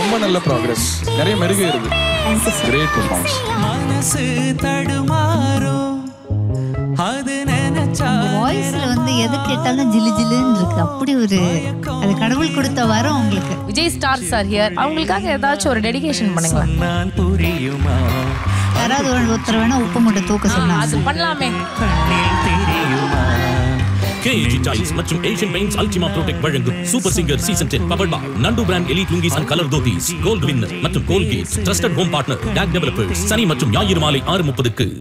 ரொம்ப நல்ல ப்ராக்ரஸ் நிறைய மெருகேறுது கிரேட் பெர்ஃபார்மன்ஸ் மனசு தடுமாறும் அது நினைச்சா வாய்ஸ்ல வந்து எது கேட்டாலும் ஜிலு ஜிலுன்னு இருக்கு அப்படி ஒரு அது கடவுள் கொடுத்த வரம் உங்களுக்கு விஜய் ஸ்டார் சார் ஹியர் அவங்களுக்காக ஏதாச்சும் ஒரு டெடிகேஷன் பண்ணுங்களேன் நான் புரியுமா யாராவது ஒரு ஒருத்தர் வேணா உப்பு மூட்டை தூக்க சொன்னாங்க அது பண்ணலாமே கண்ணில் தெரியுமா கேஏஜி டைல்ஸ் மற்றும் ஏஷியன் பெயிண்ட்ஸ் அல்டிமா ப்ரோடெக்ட் வழங்கும் super singer season ten power boy Nandu brand எலி lungis and colour dhotis gold winner மற்றும் Colgate trusted home partner DAC developers சனி மற்றும் ஞாயிறு மாலை ஆறு முப்பதுக்கு